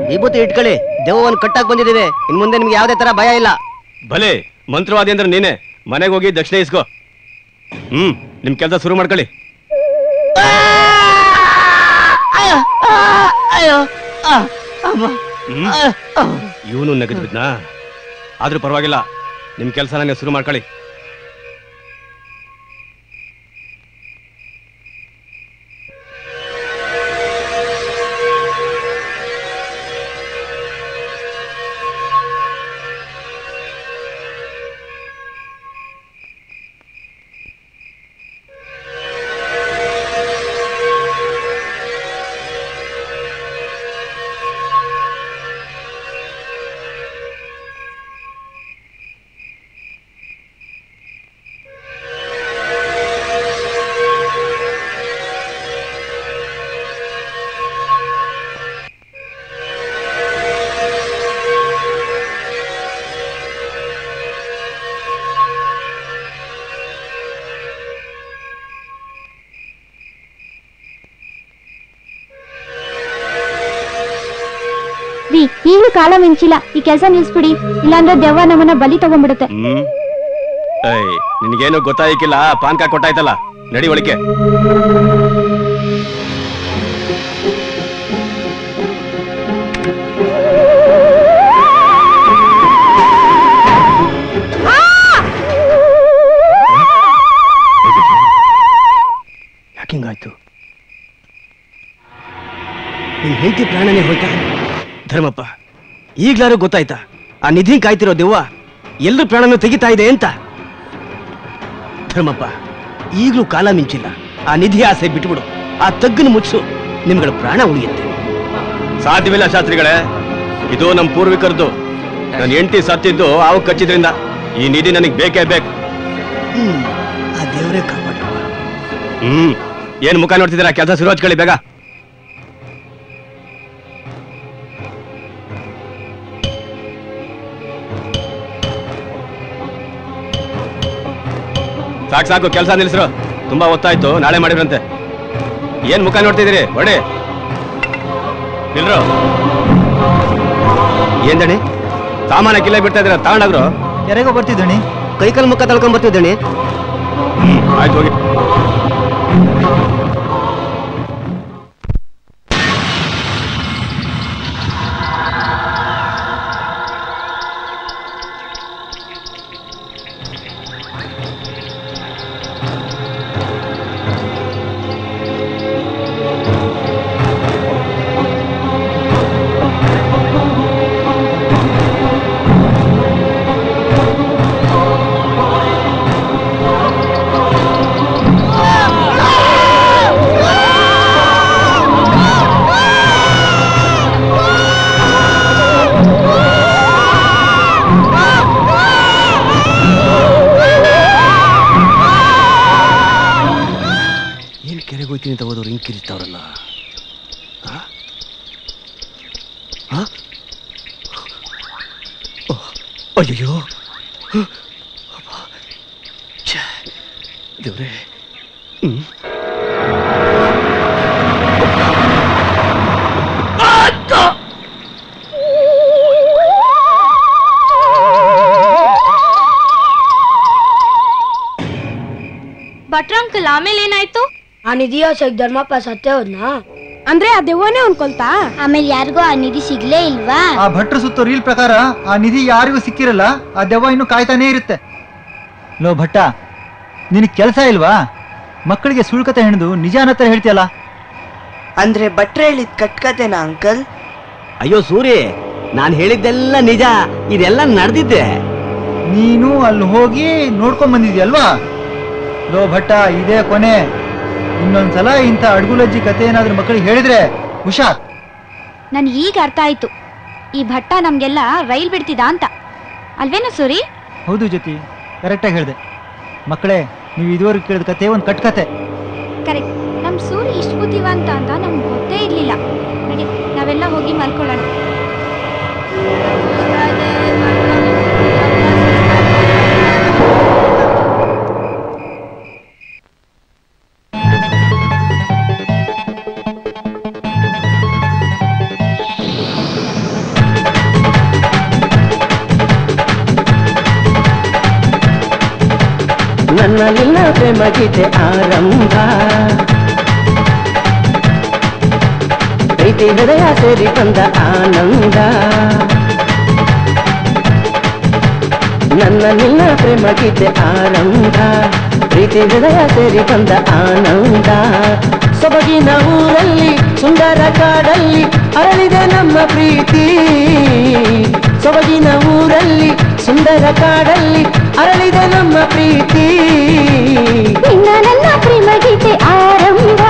ವಿಭೂತಿ ಇಟ್ಕೊಳ್ಳಿ ದೆವ್ವವನ್ನು ಕಟ್ಟಾಕ್ ಬಂದಿದ್ದೀವಿ ಇನ್ ಮುಂದೆ ನಿಮ್ಗೆ ಯಾವುದೇ ತರ ಭಯ ಇಲ್ಲ ಭಲೆ ಮಂತ್ರವಾದಿ ಅಂದ್ರೆ ನೀನೆ ಮನೆಗೆ ಹೋಗಿ ದಕ್ಷಿಣ ಇಸ್ಕೋ ಹ್ಮ್ ನಿಮ್ ಕೆಲಸ ಶುರು ಮಾಡ್ಕೊಳ್ಳಿ ಅಯ್ಯೋ ಇವನು ನೆಗೆದು ಬಿದ್ನಾ ಆದ್ರೂ ಪರವಾಗಿಲ್ಲ ನಿಮ್ ಕೆಲಸ ನಾನು ಶುರು ಮಾಡ್ಕೊಳ್ಳಿ ರೀ ಈಗಲೂ ಕಾಲ ಮಿಂಚಿಲ್ಲ ಈ ಕೆಲಸ ನಿಲ್ಸ್ಬಿಡಿ ಇಲ್ಲಾಂದ್ರೆ ದೆವ್ವ ನಮ್ಮನ್ನ ಬಲಿ ತಗೊಂಡ್ಬಿಡುತ್ತೆ ಹ್ಮ್ ಏಯ್ ನಿನ್ಗೇನು ಗೊತ್ತಾಯ್ಕಿಲ್ಲ ಪಾನ್ಕ ಕೊಟ್ಟಾಯ್ತಲ್ಲ ನಡಿ ಒಳಿಕೆ ಯಾಕಿಂಗಾಯ್ತು ನಿನ್ ಹೆಂಡತಿ ಪ್ರಾಣನೇ ಹೋಯ್ತಾ ಧರ್ಮಪ್ಪ ಈಗ್ಲಾರು ಗೊತ್ತಾಯ್ತಾ ಆ ನಿಧಿ ಕಾಯ್ತಿರೋ ದೆವ್ವ ಎಲ್ರ ಪ್ರಾಣನೂ ತೆಗಿತಾ ಇದೆ ಅಂತ ಧರ್ಮಪ್ಪ ಈಗ್ಲೂ ಕಾಲ ಮಿಂಚಿಲ್ಲ ಆ ನಿಧಿ ಆಸೆ ಬಿಟ್ಬಿಡು ಆ ತಗ್ಗನ ಮುಚ್ಚು ನಿಮ್ಗಳ ಪ್ರಾಣ ಉಳಿಯುತ್ತೆ ಸಾಧ್ಯವಿಲ್ಲ ಶಾಸ್ತ್ರಿಗಳೇ ಇದು ನಮ್ಮ ಪೂರ್ವಿಕರದು ನನ್ನ ಹೆಂಡತಿ ಸತ್ತಿದ್ದು ಆವು ಕಚ್ಚಿದ್ರಿಂದ ಈ ನಿಧಿ ನನಗೆ ಬೇಕೇ ಬೇಕು ಹ್ಮ್ ಆ ದೇವರೇ ಕಾಪಾಡ್ರಪ್ಪ ಹ್ಮ್ ಏನ್ ಮುಖ ನೋಡ್ತಿದ್ದೀರಾ ಕೆಲಸ ಶುರು ಹಚ್ಕೊಳ್ಳಿ ಬೇಗ ಸಾಕು ಸಾಕು ಕೆಲಸ ನಿಲ್ಸ್ರು ತುಂಬಾ ಹೊತ್ತಾಯ್ತು ನಾಳೆ ಮಾಡಿದ್ರಂತೆ ಏನ್ ಮುಖ ನೋಡ್ತಿದ್ದೀರಿ ಹೊಡಿ ನಿಲ್ರು ಏನ್ ದಣಿ ಸಾಮಾನ ಕಿಲ್ಲ ಬಿಡ್ತಾ ಇದ್ದೀರಾ ತಗೊಂಡಾಗ್ರು ಯಾರಿಗೋ ಬರ್ತಿದ್ದಣಿ ಕೈಕಾಲು ಮುಖ ತಳ್ಕೊಂಡ್ ಬರ್ತಿದ್ದಣಿ ಹ್ಮ್ ಆಯ್ತು ಹೋಗಿ ಏನ್ ಕೆರೆಗೆ ಹೋಯ್ತೀನಿ ಅಂತ ಹೋದವ್ರು ಹಿಂಗ್ ಕಿರಿತಾವ್ರಲ್ಲ ಆ? ಆ? ಓಹ್, ಅಯ್ಯಯ್ಯೋ ಹ, ಅಬ್ಬಾ. ಛೆ, ದೇವ್ರೇ ಹ್ಮ್ ಭಟ್ರ ಅಂಕಲ್ ಆಮೇಲೆ ಏನಾಯ್ತು ಆ ನಿಧಿ ಯೋಸಕ್ ಧರ್ಮಪ್ಪ ಸತ್ತೇ ಹೋದ್ನಾ ಅಂದ್ರೆ ಆ ದೆವ್ವನೇ ಅನ್ಕೊಳ್ತಾ ಆಮೇಲೆ ಯಾರಿಗೂ ಆ ನಿಧಿ ಸಿಗ್ಲೇ ಇಲ್ವಾ ಆ ಭಟ್ರು ಸುತ್ತೋ ರೀಲ್ ಪ್ರಕಾರ ಆ ನಿಧಿ ಯಾರಿಗೂ ಸಿಕ್ಕಿರಲ್ಲ ಆ ದೆವ್ವ ಇನ್ನು ಕಾಯ್ತಾನೇ ಇರುತ್ತೆ ಲೋ ಭಟ್ಟ ನಿನಗೆ ಕೆಲಸ ಇಲ್ವಾ ಮಕ್ಕಳಿಗೆ ಸುಳ್ಕತೆ ಹೆಣ್ದು ನಿಜಾನ ಹತ್ರ ಹೇಳ್ತೀಯಲ್ಲ ಅಂದ್ರೆ ಭಟ್ರ ಹೇಳಿದ್ ಕಟ್ಕತೆನಾ ಅಂಕಲ್ ಅಯ್ಯೋ ಸೂರಿ ನಾನ್ ಹೇಳಿದ್ದೆಲ್ಲ ನಿಜ ಇದೆಲ್ಲ ನಡೆದಿದ್ದೆ ನೀನು ಅಲ್ಲಿ ಹೋಗಿ ನೋಡ್ಕೊಂಡ್ ಬಂದಿದ್ಯಲ್ವಾ ಲೋ ಭಟ್ಟ ಇದೇ ಕೊನೆ ಇನ್ನೊಂದ್ಸಲ ಇಂಥ ಅಡ್ಗುಲಜ್ಜಿ ಕತೆ ಏನಾದ್ರೂ ಮಕ್ಕಳಿಗೆ ಹೇಳಿದ್ರೆ ಹುಷಾರ್ ನನ್ ಈಗ ಅರ್ಥ ಆಯ್ತು ಈ ಭಟ್ಟ ನಮ್ಗೆಲ್ಲ ರೈಲ್ ಬಿಡ್ತಿದ ಅಂತ ಅಲ್ವೇನೋ ಸೂರಿ ಹೌದು ಜ್ಯೋತಿ ಕರೆಕ್ಟಾಗಿ ಹೇಳಿದೆ ಮಕ್ಕಳೇ ನೀವು ಇದುವರೆಗೆ ಕೇಳಿದ ಕತೆ ಒಂದು ಕಟ್ಕತೆ ಕರೆಕ್ಟ್ ನಮ್ ಸೂರಿ ಇಷ್ಟು ಬುದ್ಧಿವಂತ ಅಂತ ನಮ್ಗೆ ಗೊತ್ತೇ ಇರ್ಲಿಲ್ಲ ನಡಿ ನಾವೆಲ್ಲ ಹೋಗಿ ಮಲ್ಕೊಳ್ಳೋಣ ನನ್ನ ನಿನ್ನ ಪ್ರೇಮ ಗೀತೆ ಆರಂಭ ಪ್ರೀತಿ ಹೃದಯ ಸೇರಿ ಬಂದ ಆನಂದ ನನ್ನ ನಿನ್ನ ಪ್ರೇಮ ಗೀತೆ ಆರಂಭ ಪ್ರೀತಿ ಹೃದಯ ಸೇರಿ ಬಂದ ಆನಂದ ಸೊಬಗಿನ ಊರಲ್ಲಿ ಸುಂದರ ಕಾಡಲ್ಲಿ ಅರಳಿದೆ ನಮ್ಮ ಪ್ರೀತಿ ಸೊಬಗಿನ ಊರಲ್ಲಿ ಸುಂದರ ಕಾಡಲ್ಲಿ ಅರಳಿದೆ ನಮ್ಮ ಪ್ರೀತಿ ನಿನ್ನ ನನ್ನ ಪ್ರೇಮ ಗೀತೆ ಆರಂಭ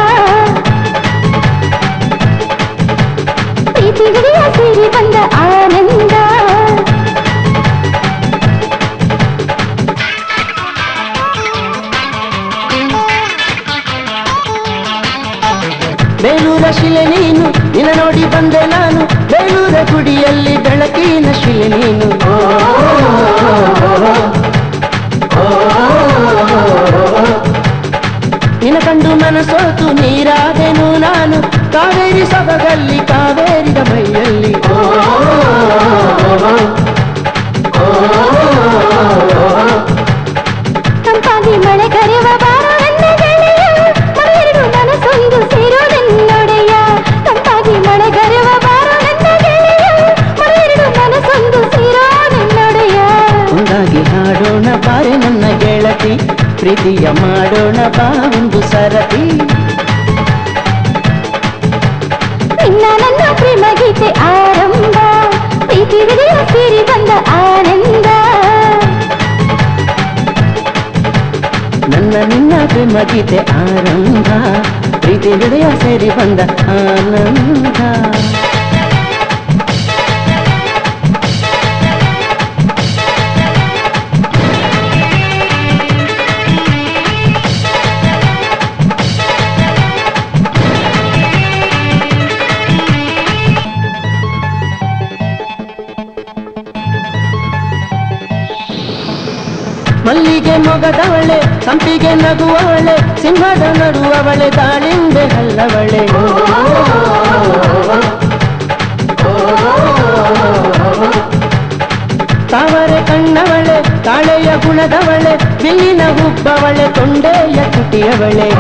ಪ್ರೀತಿ ಹೃದಯ ಸೇರಿ ಬಂದ ಆನಂದ ಬೇಲೂರ ಶಿಲೆ ನೀನು ನಿನ್ನ ನೋಡಿ ಬಂದೆ ನಾನು ಬೇಲೂರ ಗುಡಿಯಲ್ಲಿ ಬೆಳಕಿನ ಶಿಲೆ ನೀನು ನಿನ ಕಂಡು ಮನಸೋತು ನೀರಾದೆನು ನಾನು ಕಾವೇರಿ ಸೊಬಗಲ್ಲಿ ಕಾವೇರಿದ ಮೈಯಲ್ಲಿ ತಂಪಾಗಿ ಮಳೆ ಕರೆವ ಬಾರೋ ನನ್ನ ಗೆಳೆಯ ಮನೆಯೆರಡು ಮನಸ್ಸೊಂದು ಸೇರೋ ನನ್ನೊಡೆಯ ತಂಪಾಗಿ ಮಳೆ ಕರೆವ ಬಾರೋ ನನ್ನ ಗೆಳೆಯ ಮನೆಯೆರಡು ಮನಸ್ಸೊಂದು ಸೇರೋ ನನ್ನೊಡೆಯ ಒಂದಾಗಿ ಹಾಡೋಣ ಬಾರೆ ನನ್ನ ಗೆಳತಿ ಪ್ರೀತಿಯ ಮಾಡೋಣ ಬಾ ಒಂದು ಸರತಿ ನಿನ್ನ ನನ್ನ ಪ್ರೇಮ ಗೀತೆ ಆರಂಭ ಪ್ರೀತಿ ಹೃದಯ ಸೇರಿ ಬಂದ ಆನಂದ ನನ್ನ ನಿನ್ನ ಪ್ರೇಮ ಗೀತೆ ಆರಂಭ ಪ್ರೀತಿ ಹೃದಯ ಸೇರಿ ಬಂದ ಆನಂದ ಮಲ್ಲಿಗೆ ಮೊಗದವಳೆ ಸಂಪಿಗೆ ನಗುವವಳೆ ಸಿಂಹದ ನಡುವವಳೆ ದಾಳಿಂಬೆ ಹಲ್ಲವಳೆ ತಾವರೆ ಕಣ್ಣವಳೆ ತಾಳೆಯ ಗುಣದವಳೆ ಬಿಲ್ಲಿನ ಹುಬ್ಬವಳೆ ತೊಂಡೆಯ ತುಟಿಯವಳೆ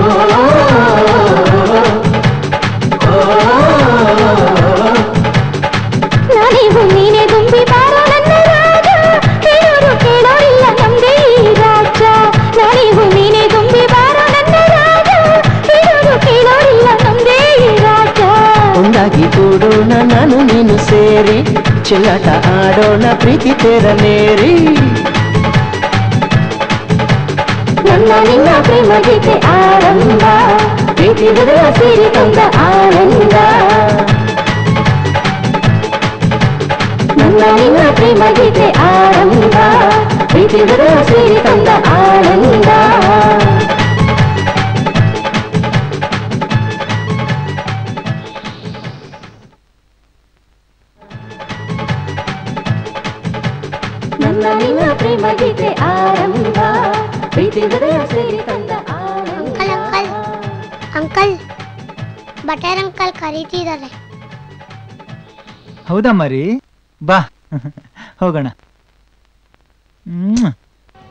ನಾನಿಗೂ ನೀನೇ ತುಂಬಿ ಬಾರೋ ನನ್ನ ರಾಜ ಹೇಳೋರು ಕೇಳೋರಿಲ್ಲ ನಮ್ದೇ ಈ ರಾಜ ನಾನಿಗೂ ನೀನೇ ತುಂಬಿ ಬಾರೋ ನನ್ನ ರಾಜ ಹೇಳೋರು ಕೇಳೋರಿಲ್ಲ ನಮ್ದೇ ಈ ರಾಜ ಒಂದಾಗಿ ಕೂಡೋಣ ನಾನು ನೀನು ಸೇರಿ ಚೆಲ್ಲಾಟ ಆಡೋಣ ಪ್ರೀತಿ ತೆರನೇರಿ ನನ್ನ ನಿನ್ನ ಪ್ರೇಮ ಗೀತೆ ಆರಂಭ ಪ್ರೀತಿ ಹೃದಯ ಸೇರಿ ತಂದ ಆನಂದ ನನ್ನ ನಿನ್ನ ಪ್ರೇಮ ಗೀತೆ ಆರಂಭ ಪ್ರೀತಿ ಹೃದಯ ಸೇರಿ ತಂದ ಆನಂದ ನನ್ನ ನಿನ್ನ ಪ್ರೇಮ ಗೀತೆ ಆರಂಭ ಪ್ರೀತಿ ಹೃದಯ ಸೇರಿ ತಂದ uncle uncle uncle butter uncle ಕರೀತಿದ್ದಾರೆ ಹೌದಾ ಮರಿ ಬಾ ಹೋಗೋಣ ಮ್ಮ್.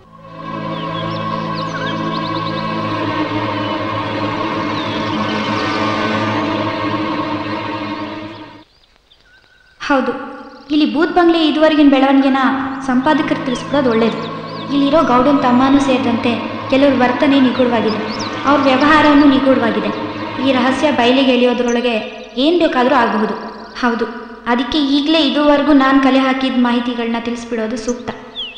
ಹೌದು ಇಲ್ಲಿ ಬೂತ್ ಬಂಗ್ಲೆ ಇದುವರೆಗಿನ ಬೆಳವಣಿಗೆನ ಸಂಪಾದಕರು ತಿಳಿಸ್ಬಿಡೋದು ಒಳ್ಳೇದು ಇಲ್ಲಿರೋ ಗೌಡನ್ ತಮ್ಮನೂ ಸೇರಿದಂತೆ ಕೆಲವ್ರ ವರ್ತನೆ ನಿಗೂಢವಾಗಿದೆ ಅವ್ರ ವ್ಯವಹಾರವೂ ನಿಗೂಢವಾಗಿದೆ ಈ ರಹಸ್ಯ ಬಯಲಿಗೆ ಎಳೆಯೋದ್ರೊಳಗೆ ಏನು ಬೇಕಾದರೂ ಆಗಬಹುದು ಹೌದು ಅದಕ್ಕೆ ಈಗಲೇ ಇದುವರೆಗೂ ನಾನು ಕಲೆ ಹಾಕಿದ ಮಾಹಿತಿಗಳನ್ನ ತಿಳಿಸ್ಬಿಡೋದು ಸೂಕ್ತ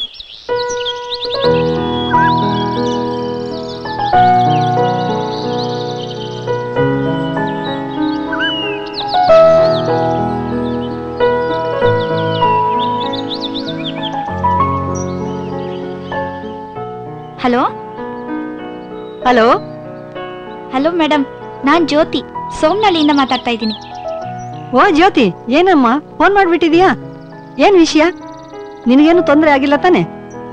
ಹಲೋ ಹಲೋ ಹಲೋ ಮೇಡಮ್ ನಾನು ಜ್ಯೋತಿ ಸೋಮನಹಳ್ಳಿಯಿಂದ ಮಾತಾಡ್ತಾ ಇದ್ದೀನಿ ಓ ಜ್ಯೋತಿ ಏನಮ್ಮ ಫೋನ್ ಮಾಡ್ಬಿಟ್ಟಿದೀಯಾ ಏನ್ ವಿಷಯ ನಿನಗೇನು ತೊಂದರೆ ಆಗಿಲ್ಲ ತಾನೆ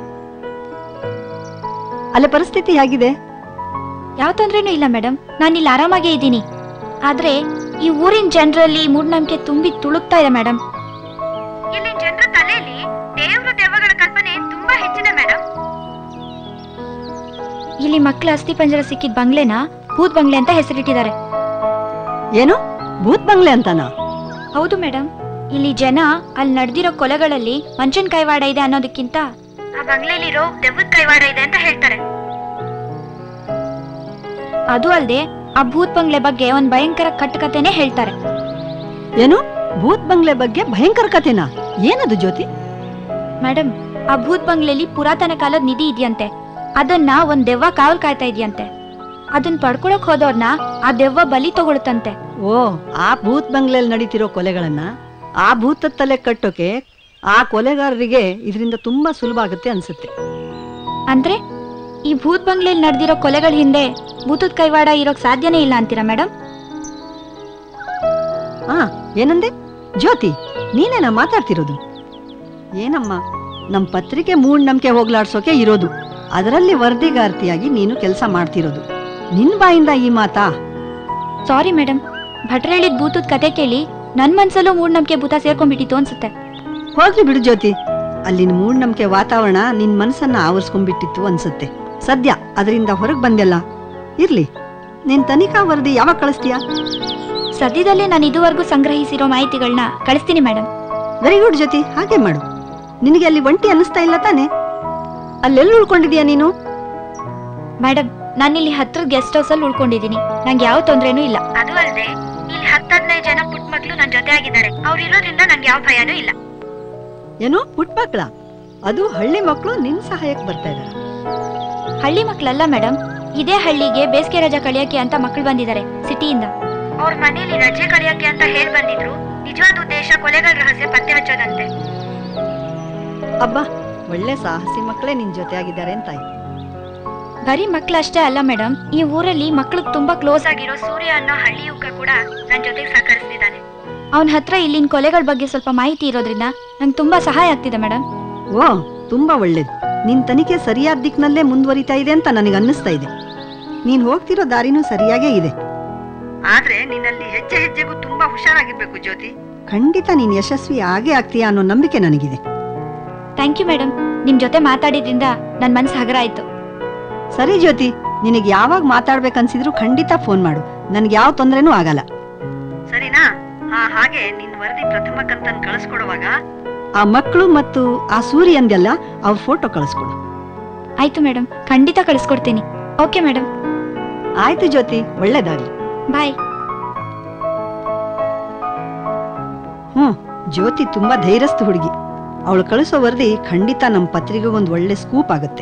ಅಲ್ಲೇ ಪರಿಸ್ಥಿತಿ ಹೇಗಿದೆ ಯಾವ ತೊಂದ್ರೆನೂ ಇಲ್ಲ ಮೇಡಮ್ ನಾನು ಇಲ್ಲಿ ಆರಾಮಾಗೇ ಇದ್ದೀನಿ ಆದ್ರೆ ಈ ಊರಿನ ಜನರಲ್ಲಿ ಮೂಢನಂಬಿಕೆ ತುಂಬಿ ತುಳುಕ್ತಾ ಇದೆ ಮೇಡಮ್ ಇಲ್ಲಿನ ಜನರ ತಲೆಯಲ್ಲಿ ದೇವರು ದೆವ್ವಗಳ ಕಲ್ಪನೆ ತುಂಬಾ ಹೆಚ್ಚಿದೆ ಮೇಡಮ್ ಇಲ್ಲಿ ಮಕ್ಕಳ ಅಸ್ಥಿ ಪಂಜರ ಸಿಕ್ಕಿದ ಬಂಗ್ಲೆನ ಭೂತ್ ಬಂಗ್ಲೆ ಅಂತ ಹೆಸರಿಟ್ಟಿದ್ದಾರೆ ಏನು ಭೂತ್ ಬಂಗ್ಲೆ ಅಂತನಾ ಹೌದು ಮೇಡಮ್ ಇಲ್ಲಿ ಜನ ಅಲ್ಲಿ ನಡೆದಿರೋ ಕೊಲೆಗಳಲ್ಲಿ ಮಂಚನ್ ಕೈವಾಡ ಇದೆ ಅನ್ನೋದಕ್ಕಿಂತ ಆ ಬಂಗ್ಲೆಲಿರೋ ದೆವ್ವದ ಕೈವಾಡ ಇದೆ ಅಂತ ಹೇಳ್ತಾರೆ ಅದು ಅಲ್ಲದೆ ಆ ಭೂತ್ ಬಂಗ್ಲೆ ಬಗ್ಗೆ ಒಂದ್ ಭಯಂಕರ ಕಟ್ಟುಕತೆನೇ ಹೇಳ್ತಾರೆ ಏನು ಭೂತ್ ಬಂಗ್ಲೆ ಬಗ್ಗೆ ಭಯಂಕರ ಕಥೆನಾ ಏನದು ಜ್ಯೋತಿ ಮೇಡಮ್ ಆ ಭೂತ್ ಬಂಗ್ಲೆಲಿ ಪುರಾತನ ಕಾಲದ ನಿಧಿ ಇದೆಯಂತೆ ಅದನ್ನ ಒಂದ್ ದೆವ್ವ ಕಾವಲ್ ಕಾಯ್ತಾ ಇದೆಯಂತೆ ಅದನ್ನ ಪಡ್ಕೊಳಕ್ ಹೋದವ್ರನ್ನ ಆ ದೆವ್ವ ಬಲಿ ತಗೊಳುತ್ತಂತೆ ಓ ಆ ಭೂತ್ ಬಂಗ್ಲೆಯಲ್ಲಿ ನಡೀತಿರೋ ಕೊಲೆಗಳನ್ನ ಆ ಭೂತದ ತಲೆ ಕಟ್ಟೋಕೆ ಆ ಕೊಲೆಗಾರರಿಗೆ ಇದರಿಂದ ತುಂಬಾ ಸುಲಭ ಆಗುತ್ತೆ ಅನ್ಸುತ್ತೆ ಅಂದ್ರೆ ಈ ಭೂತ್ ಬಂಗ್ಲೆಯಲ್ಲಿ ನಡೆದಿರೋ ಕೊಲೆಗಳ ಹಿಂದೆ ಭೂತದ ಕೈವಾಡ ಇರೋಕ್ ಸಾಧ್ಯನೇ ಇಲ್ಲ ಅಂತೀರಾ ಮೇಡಮ್ ಹಾ ಏನಂದೆ ಜ್ಯೋತಿ ನೀನೇನ ಮಾತಾಡ್ತಿರೋದು ಏನಮ್ಮ ನಮ್ ಪತ್ರಿಕೆ ಮೂಢನಂಬಿಕೆ ಹೋಗ್ಲಾಡ್ಸೋಕೆ ಇರೋದು ಅದರಲ್ಲಿ ವರದಿಗಾರ್ತಿಯಾಗಿ ನೀನು ಕೆಲಸ ಮಾಡ್ತಿರೋದು ನಿನ್ ಬಾಯಿಂದ ಈ ಮಾತಾ ಸಾರಿ ಮೇಡಮ್ ಭಟ್ರ ಹೇಳಿದ ಭೂತದ ಕತೆ ಕೇಳಿ ನನ್ ಮನ್ಸಲ್ಲೂ ಮೂಢನಂಬಿಕೆ ಭೂತ ಸೇರ್ಕೊಂಡ್ಬಿಟ್ಟಿತ್ತು ಅನ್ಸುತ್ತೆ ಹೋಗ್ಲಿ ಬಿಡು ಜ್ಯೋತಿ ಅಲ್ಲಿನ ಮೂಢನಂಬಿಕೆ ವಾತಾವರಣ ನಿನ್ ಮನಸ್ಸನ್ನ ಆವರಿಸ್ಕೊಂಡ್ಬಿಟ್ಟಿತ್ತು ಅನ್ಸುತ್ತೆ ಸದ್ಯ ಅದರಿಂದ ಹೊರಗ್ ಬಂದೆಲ್ಲ ಇರ್ಲಿ ನಿನ್ ತನಿಖಾ ವರದಿ ಯಾವಾಗ ಕಳಿಸ್ತೀಯಾ ಸದ್ಯದಲ್ಲೇ ನಾನು ಇದುವರೆಗೂ ಸಂಗ್ರಹಿಸಿರೋ ಮಾಹಿತಿಗಳನ್ನ ಕಳಿಸ್ತೀನಿ ಮೇಡಮ್ ವೆರಿ ಗುಡ್ ಜ್ಯೋತಿ ಹಾಗೆ ಮಾಡು ನಿನಗೆ ಅಲ್ಲಿ ಒಂಟಿ ಅನ್ನಿಸ್ತಾ ಇಲ್ಲ ತಾನೆ ಅಲ್ಲೆಲ್ಲಿ ಉಳ್ಕೊಂಡಿದ್ಯಾ ನೀನು ಮೇಡಮ್ ನಾನಿಲ್ಲಿ ಹತ್ರದ ಗೆಸ್ಟ್ ಹೌಸ್ ಅಲ್ಲಿ ಉಳ್ಕೊಂಡಿದ್ದೀನಿ ನಂಗೆ ಯಾವ ತೊಂದ್ರೆನೂ ಇಲ್ಲ ಅದು ಅಲ್ಲದೆ ಇಲ್ಲಿ ಹತ್ತು ಹದಿನೈದು ಜನ ಪುಟ್ಟ ಮಕ್ಳು ನನ್ ಜೊತೆ ಆಗಿದ್ದಾರೆ ಅವ್ರು ಇರೋದ್ರಿಂದ ನಂಗೆ ಯಾವ ಭಯನೂ ಇಲ್ಲ ಏನು ಪುಟ್ ಮಕ್ಳ ಅದು ಹಳ್ಳಿ ಮಕ್ಕಳು ನಿನ್ ಸಹಾಯಕ್ಕೆ ಬರ್ತಾ ಇದಾರೆ ಹಳ್ಳಿ ಮಕ್ಳಲ್ಲ ಮೇಡಮ್ ಇದೇ ಹಳ್ಳಿಗೆ ಬೇಸಿಗೆ ರಜಾ ಕಳಿಯಕ್ಕೆ ಅಂತ ಮಕ್ಳು ಬಂದಿದ್ದಾರೆ ಸಿಟಿಯಿಂದ ಅವ್ರ ಮನೇಲಿ ರಜೆ ಕಳಿಯಕ್ಕೆ ಅಂತ ಹೇಳಿ ಬಂದಿದ್ರು ನಿಜವಾದ ಉದ್ದೇಶ ಕೊಲೆಗಳ ರಹಸ್ಯ ಪತ್ತೆ ಹಚ್ಚೋದಂತೆ ಅಬ್ಬಾ ಒಳ್ಳೆ ಸಾಹಸಿ ಮಕ್ಕಳೇ ನಿನ್ ಜೊತೆ ಆಗಿದ್ದಾರೆ ಅಂತಾಯ್ತು ಬರೀ ಮಕ್ಳಷ್ಟೇ ಅಲ್ಲ ಮೇಡಮ್ ಈ ಊರಲ್ಲಿ ಮಕ್ಳಿಗೆ ತುಂಬಾ ಕ್ಲೋಸ್ ಆಗಿರೋ ಸೂರ್ಯ ಅನ್ನೋ ಹಳ್ಳಿ ಯುವಕ ಕೂಡ ನನ್ ಜೊತೆಗೆ ಸಹಕರಿಸ್ತಿದ್ದಾನೆ ಅವನ ಹತ್ರ ಇಲ್ಲಿನ ಕೊಲೆಗಳ ಬಗ್ಗೆ ಸ್ವಲ್ಪ ಮಾಹಿತಿ ಇರೋದ್ರಿಂದ ನಂಗೆ ತುಂಬಾ ಸಹಾಯ ಆಗ್ತಿದೆ ಮೇಡಮ್ ಓ ತುಂಬಾ ಒಳ್ಳೇದು ನಿನ್ ತನಿಖೆ ಸರಿಯಾದ ದಿಕ್ನಲ್ಲೇ ಮುಂದುವರಿತಾ ಇದೆ ಅಂತ ನನಗೆ ಅನ್ನಿಸ್ತಾ ಇದೆ ನೀನ್ ಹೋಗ್ತಿರೋ ದಾರಿನೂ ಸರಿಯಾಗೇ ಇದೆ ಆದ್ರೆ ನಿನ್ನಲ್ಲಿ ಹೆಜ್ಜೆ ಹೆಜ್ಜೆಗೂ ತುಂಬಾ ಹುಷಾರಾಗಿರ್ಬೇಕು ಜ್ಯೋತಿ ಖಂಡಿತ ನೀನ್ ಯಶಸ್ವಿ ಆಗೇ ಆಗ್ತೀಯಾ ಅನ್ನೋ ನಂಬಿಕೆ ನನಗಿದೆ ಥ್ಯಾಂಕ್ ಯು ಮೇಡಮ್ ನಿಮ್ ಜೊತೆ ಮಾತಾಡಿದ್ರಿಂದ ನನ್ ಮನ್ಸು ಹಗರ ಆಯ್ತು ಸರಿ ಜ್ಯೋತಿ ನಿನಗೆ ಯಾವಾಗ ಮಾತಾಡ್ಬೇಕನ್ಸಿದ್ರು ಖಂಡಿತ ಫೋನ್ ಮಾಡು ನನ್ಗೆ ಯಾವ ತೊಂದ್ರೆನೂ ಆಗಲ್ಲ ಸರಿನಾ ಹಾಗೆ ನಿನ್ ವರದಿ ಪ್ರಥಮ ಕಂತನ್ ಕಳಿಸ್ಕೊಡುವಾಗ ಆ ಮಕ್ಕಳು ಮತ್ತು ಆ ಸೂರ್ಯಂದೆಲ್ಲ ಅವ್ರ ಫೋಟೋ ಕಳಿಸ್ಕೊಡು ಆಯ್ತು ಮೇಡಮ್ ಖಂಡಿತ ಕಳಿಸ್ಕೊಡ್ತೀನಿ ಓಕೆ ಮೇಡಮ್ ಆಯ್ತು ಜ್ಯೋತಿ ಒಳ್ಳೇದಾಗ್ಲಿ ಬಾಯ್ ಹ್ಮ್ ಜ್ಯೋತಿ ತುಂಬಾ ಧೈರ್ಯಸ್ಥ ಹುಡುಗಿ ಅವಳು ಕಳಿಸೋ ವರದಿ ಖಂಡಿತ ನಮ್ಮ ಪತ್ರಿಕೆಗೊಂದು ಒಳ್ಳೆ ಸ್ಕೂಪ್ ಆಗುತ್ತೆ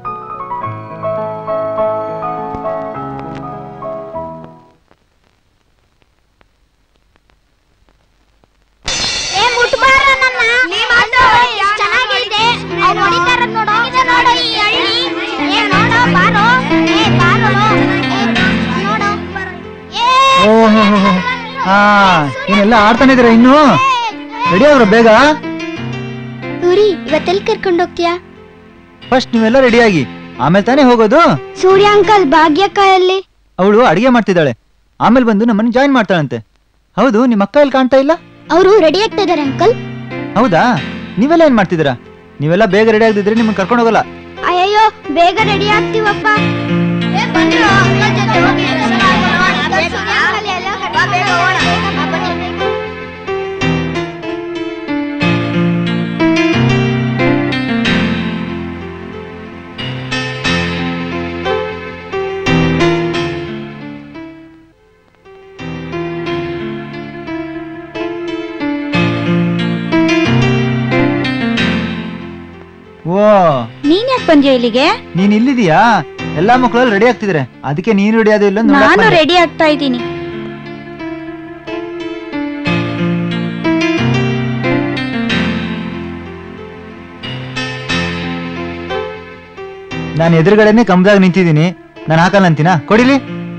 ಏ ಮುಟ್ಬಾರ ನನ್ನ ಚೆನ್ನಾಗಿದೆ ಅವ್ರು ಹೊಡಿತಾರ ನೋಡೋ ನೋಡೋ ಈ ಹಳ್ಳಿ ಏ ನೋಡೋ ಬಾರೋ ಏ ಬಾರೋ ಏ, ನೋಡೋ ಏ ಓಹೋ ಹಾ ಏನೆಲ್ಲ ಆಡ್ತಾನೆ ಇದೀರ ಇನ್ನು ರೆಡಿ ಅವ್ರ ಬೇಗ ಸೂರಿ ಇವತ್ತೆಲ್ಲಿ ಕರ್ಕೊಂಡು ಹೋಗ್ತೀಯಾ ಫಸ್ಟ್ ನೀವೆಲ್ಲ ರೆಡಿಯಾಗಿ ಆಮೇಲೆ ತಾನೇ ಹೋಗೋದು ಸೂರ್ಯ ಅಂಕಲ್ ಭಾಗ್ಯಕಾಯಲ್ಲಿ ಅವಳು ಅಡಿಗೆ ಮಾಡ್ತಿದ್ದಾಳೆ ಆಮೇಲೆ ಬಂದು ನಮ್ಮನ್ನ ಜಾಯಿನ್ ಮಾಡ್ತಾಳಂತೆ ಹೌದು ನಿಮ್ಮ ಅಕ್ಕ ಎಲ್ಲಿ ಕಾಣ್ತಾ ಇಲ್ಲ ಅವರು ರೆಡಿ ಆಗ್ತಾ ಇದಾರೆ ಅಂಕಲ್ ಹೌದಾ ನೀವೆಲ್ಲ ಏನ್ ಮಾಡ್ತಿದ್ದೀರಾ ನೀವೆಲ್ಲ ಬೇಗ ರೆಡಿ ಆಗದಿದ್ರೆ ನಿಮ್ಮನ್ನ ಕರ್ಕೊಂಡು ಹೋಗಲ್ಲ ಅಯ್ಯಯ್ಯೋ ಬೇಗ ರೆಡಿ ಆಗ್ತೀವಪ್ಪ ಓ ನೀನ್ ಯಾಕೆ ಬಂದ್ಯಾ ಇಲ್ಲಿಗೆ ನೀನ್ ಇಲ್ಲಿದೀಯಾ ಎಲ್ಲಾ ಮಕ್ಕಳು ರೆಡಿ ಆಗ್ತಿದ್ರೆ ಅದಕ್ಕೆ ನೀನ್ ರೆಡಿ ಆದ ಇಲ್ಲ ನಾನು ರೆಡಿ ಆಗ್ತಾ ಇದ್ದೀನಿ ನಾನು ಎದುರುಗಡೆನೆ ಕಂಬದಾಗ ನಿಂತಿದ್ದೀನಿ ನಾನು ಹಾಕಲ್ಲ ಅಂತೀನಾ ಕೊಡಿಲಿ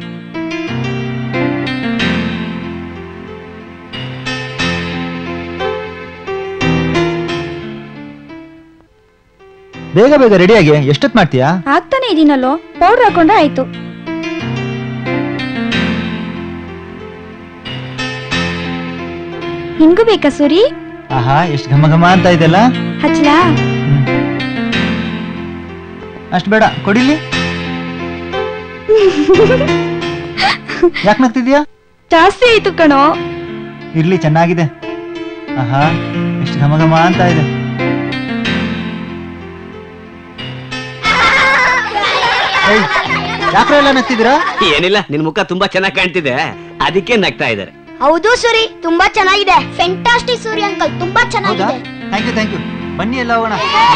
ಬೇಗ ಬೇಗ ರೆಡಿಯಾಗಿ ಎಷ್ಟೊತ್ ಮಾಡ್ತೀಯಾ ಆಗ್ತಾನೆ ಇದೀನಲ್ಲೋ ಪೌಡರ್ ಹಾಕೊಂಡ್ರೆ ಆಯ್ತು ನಿನ್ಗೂ ಬೇಕಾ ಸೂರಿ ಆಹಾ ಎಷ್ಟು ಘಮ ಘಮ ಅಂತ ಇದೆಲ್ಲ ಹಚ್ಲಾ ಅಷ್ಟು ಬೇಡ ಕೊಡಿಲಿ ಯಾಕೆ ನಗ್ತಿದ್ಯಾ ಜಾಸ್ತಿ ಆಯ್ತು ಕಣೋ ಇರ್ಲಿ ಚೆನ್ನಾಗಿದೆ ಆಹಾ ಎಷ್ಟು ಘಮ ಘಮ ಅಂತ ಇದೆ ಏಯ್, ಯಾಕ್ರೋ ಎಲ್ಲ ನಗ್ತಿದ್ದೀರಾ ಏನಿಲ್ಲ ನಿನ್ ಮುಖ ತುಂಬಾ ಚೆನ್ನಾಗಿ ಕಾಣ್ತಿದೆ ಅದಕ್ಕೆ ನಗ್ತಾ ಇದ್ದಾರೆ ಹೌದು ಸೂರಿ ತುಂಬಾ ಚೆನ್ನಾಗಿದೆ ಫೆಂಟಾಸ್ಟಿಕ್ ಸೂರಿ ಅಂಕಲ್ ತುಂಬಾ ಹೌದಾ ಚೆನ್ನಾಗಿದೆ ಥ್ಯಾಂಕ್ ಯು ಥ್ಯಾಂಕ್ ಯು ಬನ್ನಿ ಎಲ್ಲ ಹೋಗೋಣ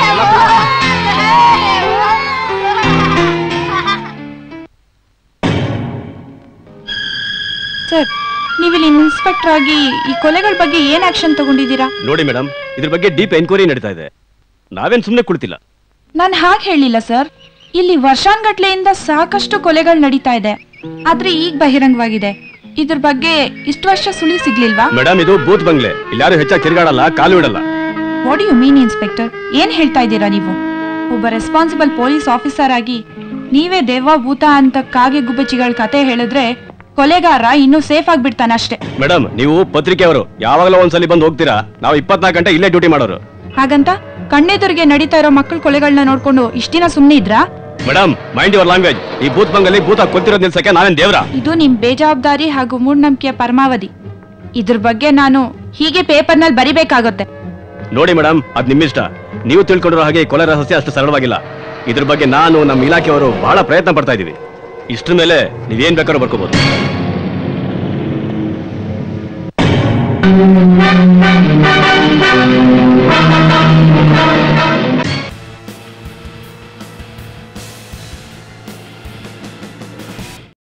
ಸರ್ ನೀವಿಲ್ಲಿ ಇನ್ಸ್ಪೆಕ್ಟರ್ ಆಗಿ ಈ ಕೊಲೆಗಳ ಬಗ್ಗೆ ಏನ್ ಆಕ್ಷನ್ ತಗೊಂಡಿದ್ದೀರಾ ನೋಡಿ ಮೇಡಮ್ ಇದ್ರ ಬಗ್ಗೆ ಡೀಪ್ ಎನ್ಕ್ವೈರಿ ನಡೀತಾ ಇದೆ ನಾವೇನ್ ಸುಮ್ಮನೆ ಕುಳಿತಿಲ್ಲ ನಾನು ಹಾಗೆ ಹೇಳಿಲ್ಲ ಸರ್ ಇಲ್ಲಿ ವರ್ಷಾನ್ಗಟ್ಲೆಯಿಂದ ಸಾಕಷ್ಟು ಕೊಲೆಗಳು ನಡೀತಾ ಇದೆ ಆದ್ರೆ ಈಗ ಬಹಿರಂಗವಾಗಿದೆ ಇದ್ರ ಬಗ್ಗೆ ಇಷ್ಟು ವರ್ಷ ಸುಳಿ ಸಿಗ್ಲಿಲ್ವಾ ಮೇಡಮ್ ಇದು ಬೂತ್ ಬಂಗ್ಲೆ ಇಲ್ಲಾರು ಹೆಚ್ಚಾಗಿ ತಿರುಗಾಡಲ್ಲ ಕಾಲು ಇಡಲ್ಲ ವಾಟ್ ಯು ಮೀನ್ ಇನ್ಸ್ಪೆಕ್ಟರ್ ಏನ್ ಹೇಳ್ತಾ ಇದ್ದೀರಾ ನೀವು ಒಬ್ಬ ರೆಸ್ಪಾನ್ಸಿಬಲ್ ಪೊಲೀಸ್ ಆಫೀಸರ್ ಆಗಿ ನೀವೇ ದೇವ ಭೂತ ಅಂತ ಕಾಗೆ ಗುಬ್ಬಚ್ಚಿಗಳ ಕತೆ ಹೇಳಿದ್ರೆ ಕೊಲೆಗಾರ ಇನ್ನೂ ಸೇಫ್ ಆಗ್ಬಿಡ್ತಾನೆ ಅಷ್ಟೇ ಮೇಡಮ್ ನೀವು ಪತ್ರಿಕೆಯವರು ಯಾವಾಗಲೂ ಒಂದ್ಸಲಿ ಬಂದು ಹೋಗ್ತೀರಾ ನಾವು ಇಪ್ಪತ್ನಾಲ್ಕು ಗಂಟೆ ಇಲ್ಲೇ ಡ್ಯೂಟಿ ಮಾಡೋರು ಹಾಗಂತ ಕಣ್ಣೆದುರಿಗೆ ನಡೀತಾ ಇರೋ ಮಕ್ಕಳ ಕೊಲೆಗಳನ್ನ ನೋಡ್ಕೊಂಡು ಇಷ್ಟ ದಿನ ಸುಮ್ಮನೆ ಇದ್ರಾ ಮೇಡಮ್ ಮೈಂಡ್ ಯುವರ್ ಲ್ಯಾಂಗ್ವೇಜ್ ಈ ಬೂತ್ ಬಂಗಲ್ಲಿ ಭೂತ ಕೊಲ್ತಿರೋದ್ ನಿಲ್ಸಕ್ಕೆ ನಾನೇನ್ ದೇವ್ರ ಇದು ನಿಮ್ ಬೇಜವಾಬ್ದಾರಿ ಹಾಗೂ ಮೂಢನಂಬಿಕೆಯ ಪರಮಾವಧಿ ಇದ್ರ ಬಗ್ಗೆ ನಾನು ಹೀಗೆ ಪೇಪರ್ನಲ್ಲಿ ಬರಿಬೇಕಾಗುತ್ತೆ ನೋಡಿ ಮೇಡಮ್ ಅದ್ ನಿಮ್ಮಿಷ್ಟ ನೀವು ತಿಳ್ಕೊಂಡಿರೋ ಹಾಗೆ ಈ ಕೊಲೆ ರಹಸ್ಯ ಅಷ್ಟು ಸರಳವಾಗಿಲ್ಲ ಇದ್ರ ಬಗ್ಗೆ ನಾನು ನಮ್ಮ ಇಲಾಖೆಯವರು ಬಹಳ ಪ್ರಯತ್ನ ಪಡ್ತಾ ಇದೀವಿ ಇಷ್ಟ್ರ ಮೇಲೆ ನೀವೇನ್ ಬೇಕಾದ್ರೂ ಬರ್ಕೋಬಹುದು